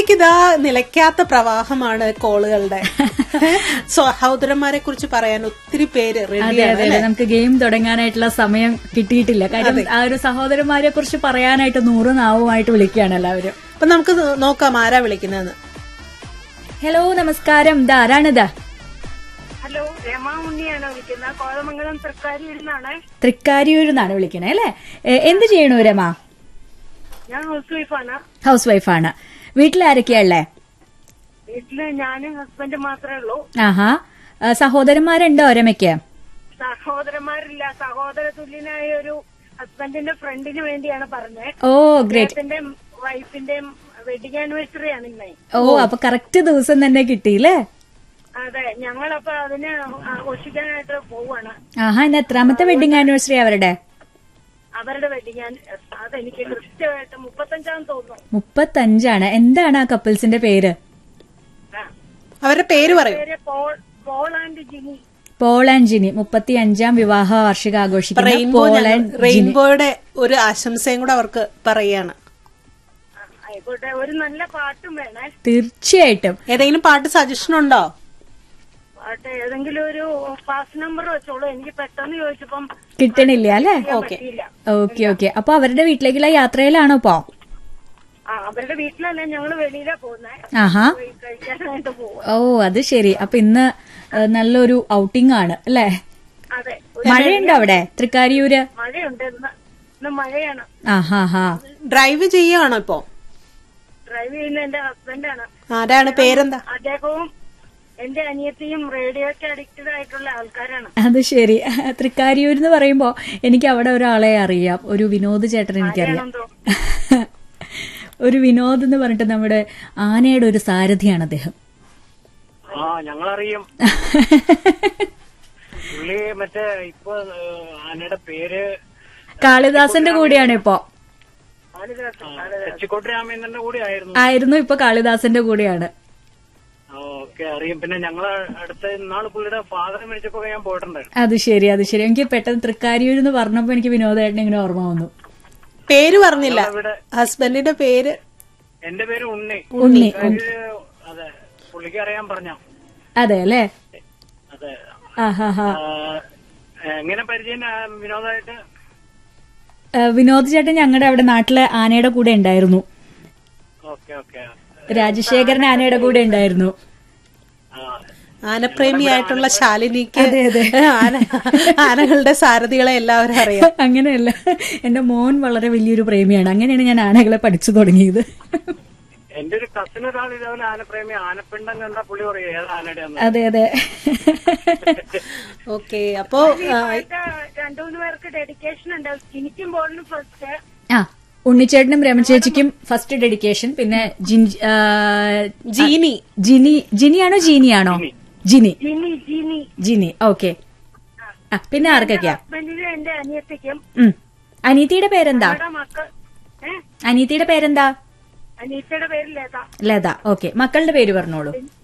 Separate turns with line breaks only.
എനിക്കിതാ നിലയ്ക്കാത്ത പ്രവാഹമാണ് കോളുകളുടെ സഹോദരന്മാരെ കുറിച്ച് പറയാൻ ഒത്തിരി പേര്
അതെ
റെഡിയാണ്
അതെ അതെ നമുക്ക് ഗെയിം തുടങ്ങാനായിട്ടുള്ള സമയം കിട്ടിയിട്ടില്ല കാര്യം ആ ഒരു സഹോദരന്മാരെ കുറിച്ച് പറയാനായിട്ട് നൂറ് നാവുമായിട്ട് വിളിക്കുകയാണ് എല്ലാവരും
അപ്പൊ നമുക്ക് നോക്കാം ആരാ വിളിക്കുന്നതെന്ന്
ഹലോ നമസ്കാരം ഇത് ആരാണിത്
ഹലോ രമ ഉണ്ണിയാണ് വിളിക്കുന്നത് കോതമംഗലം തൃക്കാരിയിൽ നിന്നാണ്
തൃക്കാരിയൂരിൽ നിന്നാണ് വിളിക്കണേ അല്ലേ ഏ, എന്ത് ചെയ്യണു രമ
ഞാൻ ഹൗസ് വൈഫാണ്
ഹൗസ് വൈഫാണ് വീട്ടിലാരൊക്കെയാ ഉള്ളേ
വീട്ടില് ഞാനും ഹസ്ബൻഡ് മാത്രമേ ഉള്ളൂ
ആഹാ ആ, സഹോദരന്മാരുണ്ടോ രമയ്ക്ക്
സഹോദരന്മാരില്ല സഹോദര തുല്യനായ ഒരു ഹസ്ബൻഡിന്റെ ഫ്രണ്ടിന് വേണ്ടിയാണ് പറഞ്ഞത്
ഓ ഗ്രേറ്റ്
അദ്ദേഹത്തിന്റെ വൈഫിന്റെയും വെഡിങ് ആനിവേഴ്സറി ആണ് ഇന്നേ
ഓ അപ്പൊ കറക്റ്റ് ദിവസം തന്നെ കിട്ടിയില്ലേ
അതെ ഞങ്ങളപ്പോ അതിന് ആഘോഷിക്കാനായിട്ട് പോവാണ്
ആഹാ ഇന്ന് എത്രാമത്തെ വെഡിങ് ആനിവേഴ്സറി അവരുടെ
അവരുടെ വെഡിങ് അതെനിക്ക് കൃത്യമായിട്ട് മുപ്പത്തഞ്ചാം തോന്നുന്നു
മുപ്പത്തഞ്ചാണ് എന്താണ് ആ കപ്പിൾസിന്റെ പേര്
ആ.
അവരുടെ പേര് പറയൂ
പേര് Paul Paul and Jini
Paul and Jini മുപ്പത്തി അഞ്ചാം വിവാഹ വാർഷിക ആഘോഷിക്കുന്ന
റെയിൻബോ
പോൾ
ഞങ്ങൾ-
ആൻഡ് ജിനി
റെയിൻബോയുടെ ഒരു ആശംസയും കൂടെ അവർക്ക് പറയാണ്
ആ, ആയിക്കോട്ടെ ഒരു നല്ല പാട്ടും വേണേ
തീർച്ചയായിട്ടും
ഏതെങ്കിലും പാട്ട് സജഷൻ ഉണ്ടോ
പാട്ട് ഏതെങ്കിലും ഒരു പാസ് നമ്പർ വെച്ചോളൂ എനിക്ക് പെട്ടെന്ന് ചോദിച്ചപ്പം
കിട്ടണില്ല അല്ലേ
ഓക്കെ
പറ്റിയില്ല
ഓക്കെ ഓക്കെ അപ്പൊ അവരുടെ വീട്ടിലേക്കുള്ള യാത്രയിലാണോ ഇപ്പോ
ആ അവരുടെ വീട്ടിലല്ല ഞങ്ങള് വെളിയിലാ പോകുന്നത്
ആഹാ
പോയി കഴിക്കാനായിട്ട് പോകും
ഓ അത് ശരി അപ്പൊ ഇന്ന് ഏ, നല്ലൊരു ഔട്ടിംഗ് ആണ് അല്ലേ
അതെ
മഴയുണ്ടോ അവിടെ തൃക്കാരിയൂര്
മഴയുണ്ട് ഇന്ന് ഇന്ന് മഴയാണ്
ആഹാ ഹാ
ഡ്രൈവ് ചെയ്യുകയാണോ ഇപ്പോ
ഡ്രൈവ് ചെയ്യുന്ന എന്റെ ഹസ്ബൻഡാണ്
ആരാണ് പേരെന്താ
അദ്ദേഹവും എന്റെ അനിയത്തിയും റേഡിയോയ്ക്ക് അഡിക്റ്റഡ് ആയിട്ടുള്ള ആൾക്കാരാണ്
അത് ശരി തൃക്കാരിയൂർ എന്ന് പറയുമ്പോ എനിക്ക് അവിടെ ഒരാളെ അറിയാം ഒരു വിനോദ് ചേട്ടൻ എനിക്കറിയാം
ആരാണെന്തോ
ഒരു വിനോദ് എന്ന് പറഞ്ഞിട്ട് നമ്മുടെ ആനയുടെ ഒരു സാരഥിയാണ് അദ്ദേഹം
ആ ഞങ്ങളറിയും പുള്ളി മറ്റേ ഇപ്പൊ ഏഹ്, ആനയുടെ പേര്
കാളിദാസന്റെ കൂടെയാണ് ഇപ്പോ
കാളിദാസൻ
തെച്ചിക്കോട്ട് രാമേന്ദ്രന്റെ കൂടെ ആയിരുന്നു
ആയിരുന്നു ഇപ്പൊ കാളിദാസന്റെ കൂടെയാണ്
ഓക്കെ അറിയും പിന്നെ ഞങ്ങള് അടുത്ത ഇന്നാള് പുള്ളിയുടെ ഫാദർ മരിച്ചപ്പോ ഞാൻ പോയിട്ടുണ്ടായിരുന്നു
അത് ശരി അത് ശരി എനിക്ക് പെട്ടെന്ന് തൃക്കാരിയൂർ എന്ന് പറഞ്ഞപ്പോ എനിക്ക് വിനോദേട്ടൻ ഇങ്ങനെ ഓർമ്മ വന്നു
പേര് പറഞ്ഞില്ല
ഇവിടെ
ഹസ്ബൻഡിന്റെ പേര്
എന്റെ പേര് ഉണ്ണി
ഉണ്ണി
പുള്ളിക്ക് അതെ പുള്ളിക്ക് അറിയാൻ പറഞ്ഞ
അതെ അല്ലേ
അതെ
ആഹാ ഹാ
ആ, എങ്ങനെ പരിചയം ആ, വിനോദമായിട്ട്
വിനോദ് ചേട്ടൻ ഞങ്ങളുടെ അവിടെ നാട്ടിലെ ആനയുടെ കൂടെ ഉണ്ടായിരുന്നു
ഓക്കെ ഓക്കെ
രാജശേഖരൻ ആനയുടെ കൂടെ ഉണ്ടായിരുന്നു
ആ
ആനപ്രേമിയായിട്ടുള്ള ശാലിനിക്ക് ആന ആനകളുടെ സാരഥികളെ എല്ലാവരും അറിയാം
അങ്ങനെയല്ല എന്റെ മോൻ വളരെ വലിയൊരു പ്രേമിയാണ് അങ്ങനെയാണ് ഞാൻ ആനകളെ പഠിച്ചു തുടങ്ങിയത്
എന്റെ ഒരു കസിൻ ഒരാൾ ഇതേപോലെ ആനപ്രേമി ആനപ്പിണ്ടം കണ്ട പുള്ളി പറയും ഏത് ആനയുടെ
അതെ അതെ
ഓക്കെ അപ്പോ ആ,
ആയിട്ട് രണ്ടു മൂന്ന് പേർക്ക് ഡെഡിക്കേഷൻ ഉണ്ട് എനിക്കും ബോളിനും ഫസ്റ്റ്
ആ ഉണ്ണിച്ചേട്ടനും രമചേച്ചിക്കും ഫസ്റ്റ് ഡെഡിക്കേഷൻ പിന്നെ ജിൻ- ആ,
ജീനി
ജിനി ജിനിയാണോ ജീനിയാണോ ജിനി
ജിനി ജിനി
ജിനി ഓക്കെ ആ പിന്നെ ആർക്കൊക്കെയാ
ഹസ്ബൻഡിനും എന്റെ അനിയത്തിക്കും
ഉം. അനീതിയുടെ പേരെന്താ
അവരുടെ മക്കൾ ഏ
അനീതിയുടെ പേരെന്താ
അനീറ്റയുടെ പേര് ലത
ലത ഓക്കെ മക്കളുടെ പേര് പറഞ്ഞോളൂ
പിൻ-